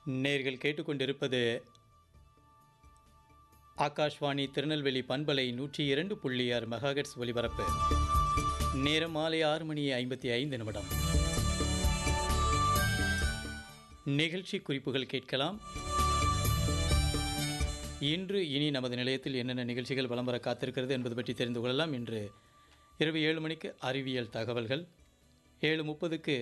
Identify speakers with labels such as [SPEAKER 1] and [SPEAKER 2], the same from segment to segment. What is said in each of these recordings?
[SPEAKER 1] நேர்கள் கேட்டுக்கொண்டிருப்பது ஆகாஷ்வாணி திருநெல்வேலி பண்பலை நூற்றி இரண்டு புள்ளி ஆறு மெகாஹெட்ஸ் ஒலிபரப்பு நேரம் மாலை ஆறு மணி ஐம்பத்தி ஐந்து நிமிடம் நிகழ்ச்சி குறிப்புகள் கேட்கலாம் இன்று இனி நமது நிலையத்தில் என்னென்ன நிகழ்ச்சிகள் விளம்பர காத்திருக்கிறது என்பது பற்றி தெரிந்து கொள்ளலாம் இன்று இரவு ஏழு மணிக்கு அறிவியல் தகவல்கள் ஏழு முப்பதுக்கு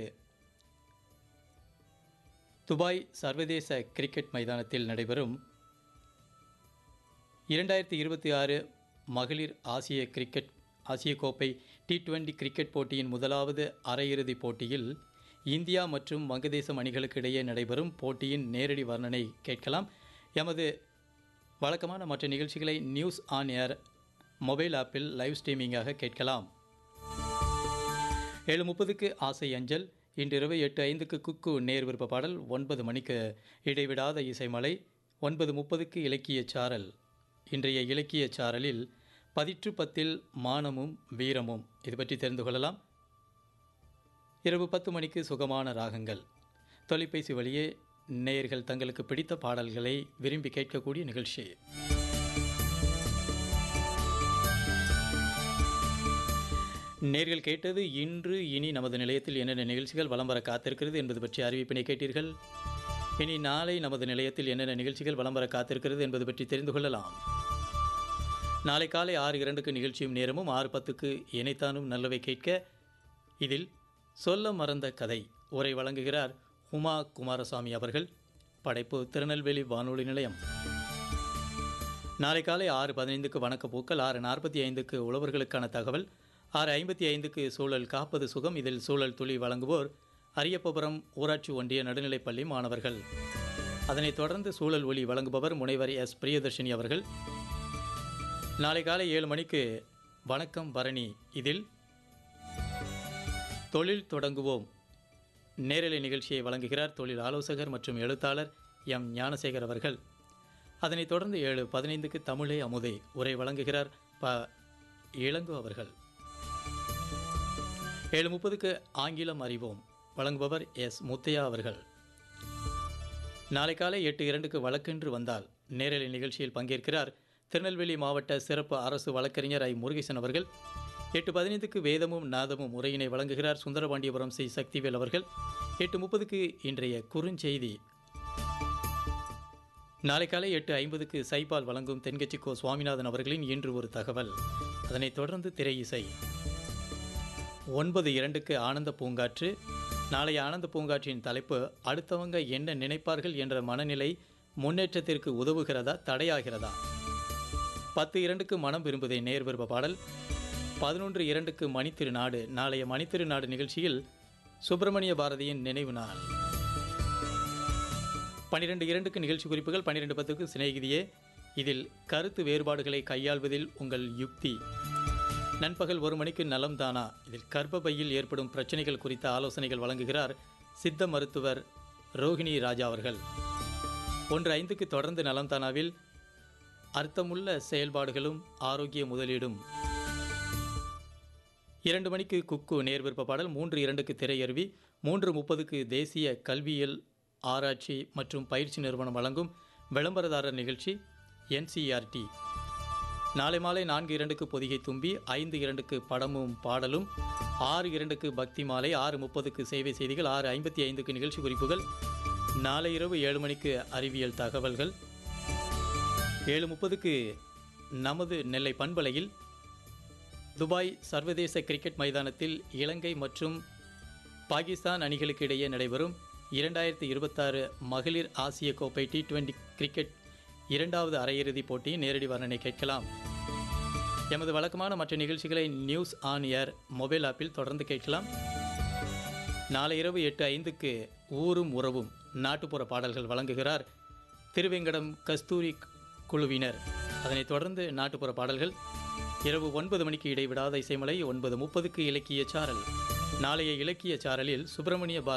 [SPEAKER 1] துபாய் சர்வதேச கிரிக்கெட் மைதானத்தில் நடைபெறும் இரண்டாயிரத்தி இருபத்தி ஆறு மகளிர் ஆசிய கிரிக்கெட் ஆசிய கோப்பை டி டுவெண்டி கிரிக்கெட் போட்டியின் முதலாவது அரையிறுதிப் போட்டியில் இந்தியா மற்றும் வங்கதேசம் அணிகளுக்கு இடையே நடைபெறும் போட்டியின் நேரடி வர்ணனை கேட்கலாம் எமது வழக்கமான மற்ற நிகழ்ச்சிகளை நியூஸ் ஆன் ஏர் மொபைல் ஆப்பில் லைவ் ஸ்ட்ரீமிங்காக கேட்கலாம் ஏழு முப்பதுக்கு ஆசை அஞ்சல் இன்று இரவு எட்டு ஐந்துக்கு குக்கு நேர் விருப்ப பாடல் ஒன்பது மணிக்கு இடைவிடாத இசைமலை ஒன்பது முப்பதுக்கு இலக்கிய சாரல் இன்றைய இலக்கிய சாரலில் பதிற்று பத்தில் மானமும் வீரமும் இது பற்றி தெரிந்து கொள்ளலாம் இரவு பத்து மணிக்கு சுகமான ராகங்கள் தொலைபேசி வழியே நேயர்கள் தங்களுக்கு பிடித்த பாடல்களை விரும்பி கேட்கக்கூடிய நிகழ்ச்சி நேர்கள் கேட்டது இன்று இனி நமது நிலையத்தில் என்னென்ன நிகழ்ச்சிகள் வலம் வர காத்திருக்கிறது என்பது பற்றி அறிவிப்பினை கேட்டீர்கள் இனி நாளை நமது நிலையத்தில் என்னென்ன நிகழ்ச்சிகள் வலம் வர காத்திருக்கிறது என்பது பற்றி தெரிந்து கொள்ளலாம் நாளை காலை ஆறு இரண்டுக்கு நிகழ்ச்சியும் நேரமும் ஆறு பத்துக்கு இணைத்தானும் நல்லவை கேட்க இதில் சொல்ல மறந்த கதை உரை வழங்குகிறார் உமா குமாரசாமி அவர்கள் படைப்பு திருநெல்வேலி வானொலி நிலையம் நாளை காலை ஆறு பதினைந்துக்கு வணக்க பூக்கள் ஆறு நாற்பத்தி ஐந்துக்கு உழவர்களுக்கான தகவல் ஆறு ஐம்பத்தி ஐந்துக்கு சூழல் காப்பது சுகம் இதில் சூழல் துளி வழங்குவோர் அரியப்பபுரம் ஊராட்சி ஒன்றிய நடுநிலைப்பள்ளி மாணவர்கள் அதனைத் தொடர்ந்து சூழல் ஒளி வழங்குபவர் முனைவர் எஸ் பிரியதர்ஷினி அவர்கள் நாளை காலை ஏழு மணிக்கு வணக்கம் பரணி இதில் தொழில் தொடங்குவோம் நேரலை நிகழ்ச்சியை வழங்குகிறார் தொழில் ஆலோசகர் மற்றும் எழுத்தாளர் எம் ஞானசேகர் அவர்கள் அதனைத் தொடர்ந்து ஏழு பதினைந்துக்கு தமிழே அமுதை உரை வழங்குகிறார் ப இளங்கோ அவர்கள் ஏழு முப்பதுக்கு ஆங்கிலம் அறிவோம் வழங்குபவர் எஸ் முத்தையா அவர்கள் நாளை காலை எட்டு இரண்டுக்கு வழக்கென்று வந்தால் நேரலை நிகழ்ச்சியில் பங்கேற்கிறார் திருநெல்வேலி மாவட்ட சிறப்பு அரசு வழக்கறிஞர் ஐ முருகேசன் அவர்கள் எட்டு பதினைந்துக்கு வேதமும் நாதமும் உரையினை வழங்குகிறார் சுந்தரபாண்டியபுரம் சி சக்திவேல் அவர்கள் எட்டு முப்பதுக்கு இன்றைய குறுஞ்செய்தி நாளை காலை எட்டு ஐம்பதுக்கு சைபால் வழங்கும் தென்கட்சி கோ சுவாமிநாதன் அவர்களின் இன்று ஒரு தகவல் அதனைத் தொடர்ந்து திரை இசை ஒன்பது இரண்டுக்கு ஆனந்த பூங்காற்று நாளைய ஆனந்த பூங்காற்றின் தலைப்பு அடுத்தவங்க என்ன நினைப்பார்கள் என்ற மனநிலை முன்னேற்றத்திற்கு உதவுகிறதா தடையாகிறதா பத்து இரண்டுக்கு மனம் விரும்புதை நேர் விருப்ப பாடல் பதினொன்று இரண்டுக்கு மணித்திருநாடு நாளைய மணித்திருநாடு நிகழ்ச்சியில் சுப்பிரமணிய பாரதியின் நினைவு நாள் பன்னிரெண்டு இரண்டுக்கு நிகழ்ச்சி குறிப்புகள் பன்னிரெண்டு பத்துக்கு சிநேகிதியே இதில் கருத்து வேறுபாடுகளை கையாள்வதில் உங்கள் யுக்தி நண்பகல் ஒரு மணிக்கு நலம் தானா இதில் கர்ப்பப்பையில் ஏற்படும் பிரச்சனைகள் குறித்த ஆலோசனைகள் வழங்குகிறார் சித்த மருத்துவர் ரோஹிணி ராஜா அவர்கள் ஒன்று ஐந்துக்கு தொடர்ந்து நலம் தானாவில் அர்த்தமுள்ள செயல்பாடுகளும் ஆரோக்கிய முதலீடும் இரண்டு மணிக்கு குக்கு நேர்விருப்ப பாடல் மூன்று இரண்டுக்கு திரையருவி மூன்று முப்பதுக்கு தேசிய கல்வியியல் ஆராய்ச்சி மற்றும் பயிற்சி நிறுவனம் வழங்கும் விளம்பரதாரர் நிகழ்ச்சி என்சிஆர்டி நாளை மாலை நான்கு இரண்டுக்கு பொதிகை தும்பி ஐந்து இரண்டுக்கு படமும் பாடலும் ஆறு இரண்டுக்கு பக்தி மாலை ஆறு முப்பதுக்கு சேவை செய்திகள் ஆறு ஐம்பத்தி ஐந்துக்கு நிகழ்ச்சி குறிப்புகள் நாளை இரவு ஏழு மணிக்கு அறிவியல் தகவல்கள் ஏழு முப்பதுக்கு நமது நெல்லை பண்பலையில் துபாய் சர்வதேச கிரிக்கெட் மைதானத்தில் இலங்கை மற்றும் பாகிஸ்தான் அணிகளுக்கு இடையே நடைபெறும் இரண்டாயிரத்தி இருபத்தாறு மகளிர் ஆசிய கோப்பை டி டுவெண்டி கிரிக்கெட் இரண்டாவது அரையிறுதிப் போட்டியின் நேரடி வர்ணனை கேட்கலாம் எமது வழக்கமான மற்ற நிகழ்ச்சிகளை நியூஸ் ஆன் ஏர் மொபைல் ஆப்பில் தொடர்ந்து கேட்கலாம் நாளை இரவு எட்டு ஐந்துக்கு ஊரும் உறவும் நாட்டுப்புற பாடல்கள் வழங்குகிறார் திருவேங்கடம் கஸ்தூரி குழுவினர் அதனைத் தொடர்ந்து நாட்டுப்புற பாடல்கள் இரவு ஒன்பது மணிக்கு இடைவிடாத இசைமலை ஒன்பது முப்பதுக்கு இலக்கிய சாரல் நாளைய இலக்கிய சாரலில் சுப்பிரமணிய